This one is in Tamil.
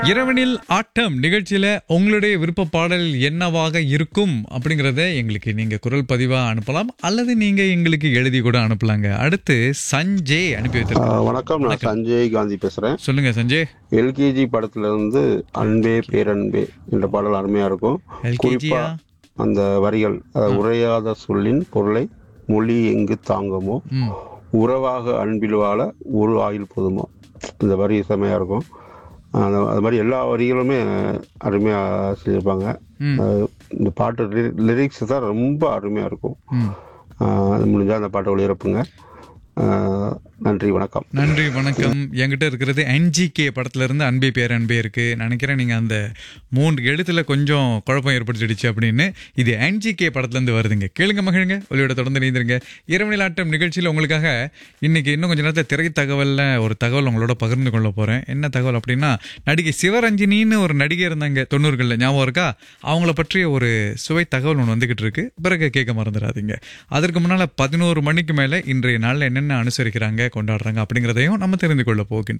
இரவனில் ஆட்டம் நிகழ்ச்சியில உங்களுடைய விருப்ப பாடல் என்னவாக இருக்கும் அப்படிங்கறத எங்களுக்கு நீங்க குரல் பதிவா அனுப்பலாம் அல்லது நீங்க எங்களுக்கு எழுதி கூட அனுப்பலாங்க அடுத்து சஞ்சய் அனுப்பி ஆ, வைத்திருக்கோம் வணக்கம் நான் சஞ்சய் காந்தி பேசுறேன் சொல்லுங்க சஞ்சய் எல்கேஜி படத்துல இருந்து அன்பே பேரன்பே என்ற பாடல் அருமையா இருக்கும் LKG குறிப்பா யா? அந்த வரிகள் அதாவது உரையாத சொல்லின் பொருளை மொழி எங்கு தாங்குமோ ம். உறவாக அன்பில் வாழ ஒரு ஆயுள் போதுமோ இந்த வரி செமையா இருக்கும் அந்த அது மாதிரி எல்லா வரிகளுமே அருமையா செஞ்சிருப்பாங்க ம். அது இந்த பாட்டு லிரிக்ஸ் தான் ரொம்ப அருமையா இருக்கும் ம். ஆ, அது முடிஞ்சா அந்த பாட்டை ஒளிபரப்புங்க ஆ, நன்றி வணக்கம் நன்றி வணக்கம் என்கிட்ட இருக்கிறது என்ஜிகே படத்துல இருந்து அன்பே பேர் அன்பே இருக்கு நினைக்கிறேன் நீங்க அந்த மூன்று எழுத்துல கொஞ்சம் குழப்பம் ஏற்படுத்திடுச்சு அப்படின்னு இது என்ஜிகே படத்துல இருந்து வருதுங்க கேளுங்க மகிழுங்க ஒளியோட தொடர்ந்து நீந்திருங்க இரவு நிலாட்டம் நிகழ்ச்சியில் உங்களுக்காக இன்னைக்கு இன்னும் கொஞ்ச நேரத்தில் திரை தகவல்ல ஒரு தகவல் உங்களோட பகிர்ந்து கொள்ள போறேன் என்ன தகவல் அப்படின்னா நடிகை சிவரஞ்சினின்னு ஒரு நடிகை இருந்தாங்க தொண்ணூறுகளில் ஞாபகம் இருக்கா அவங்கள பற்றிய ஒரு சுவை தகவல் ஒன்று வந்துகிட்டு இருக்கு பிறகு கேட்க மறந்துடாதீங்க அதற்கு முன்னால பதினோரு மணிக்கு மேல இன்றைய நாள்ல என்னென்ன அனுசரிக்கிறாங்க கொண்டாடுறாங்க அப்படிங்கிறதையும் நம்ம தெரிந்து கொள்ள போகின்றோம்